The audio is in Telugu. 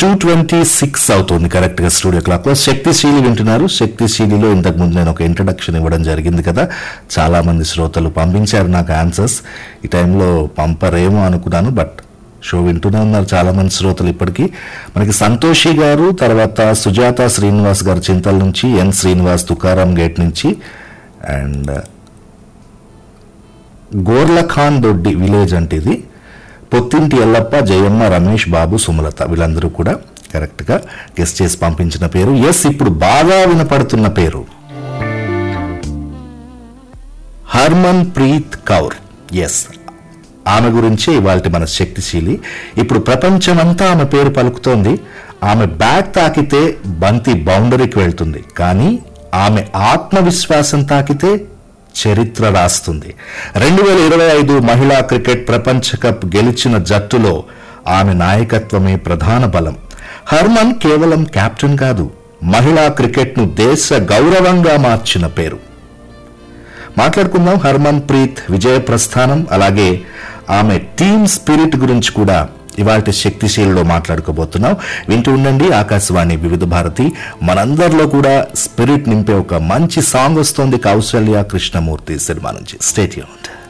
టూ ట్వంటీ సిక్స్ అవుతుంది కరెక్ట్ గా స్టూడియో క్లాక్ లో శక్తిశీలి వింటున్నారు శక్తిశీలిలో ఇంతకు ముందు నేను ఒక ఇంట్రడక్షన్ ఇవ్వడం జరిగింది కదా చాలా మంది శ్రోతలు పంపించారు నాకు ఆన్సర్స్ ఈ టైంలో పంపరేమో అనుకున్నాను బట్ షో వింటూనే ఉన్నారు చాలా మంది శ్రోతలు ఇప్పటికీ మనకి సంతోషి గారు తర్వాత సుజాత శ్రీనివాస్ గారు చింతల నుంచి ఎన్ శ్రీనివాస్ తుకారాం గేట్ నుంచి అండ్ గోర్లఖాన్ దొడ్డి విలేజ్ అంటే ఇది పొత్తింటి ఎల్లప్ప జయమ్మ రమేష్ బాబు సుమలత వీళ్ళందరూ కూడా కరెక్ట్ గా గెస్ట్ చేసి పంపించిన పేరు ఎస్ ఇప్పుడు బాగా వినపడుతున్న పేరు హర్మన్ ప్రీత్ కౌర్ ఎస్ ఆమె గురించే ఇవాళ మన శక్తిశీలి ఇప్పుడు ప్రపంచమంతా ఆమె పేరు పలుకుతోంది ఆమె బ్యాట్ తాకితే బంతి బౌండరీకి వెళ్తుంది కానీ ఆమె ఆత్మవిశ్వాసం తాకితే చరిత్ర రాస్తుంది రెండు వేల ఇరవై ఐదు మహిళా క్రికెట్ ప్రపంచ కప్ గెలిచిన జట్టులో ఆమె నాయకత్వమే ప్రధాన బలం హర్మన్ కేవలం కెప్టెన్ కాదు మహిళా క్రికెట్ను దేశ గౌరవంగా మార్చిన పేరు మాట్లాడుకుందాం హర్మన్ ప్రీత్ విజయ ప్రస్థానం అలాగే ఆమె టీమ్ స్పిరిట్ గురించి కూడా ఇవాళ శక్తిశీలిలో మాట్లాడుకోబోతున్నాం వింటూ ఉండండి ఆకాశవాణి వివిధ భారతి మనందరిలో కూడా స్పిరిట్ నింపే ఒక మంచి సాంగ్ వస్తోంది కౌశల్య కృష్ణమూర్తి సినిమా నుంచి స్టేట్ యూనిట్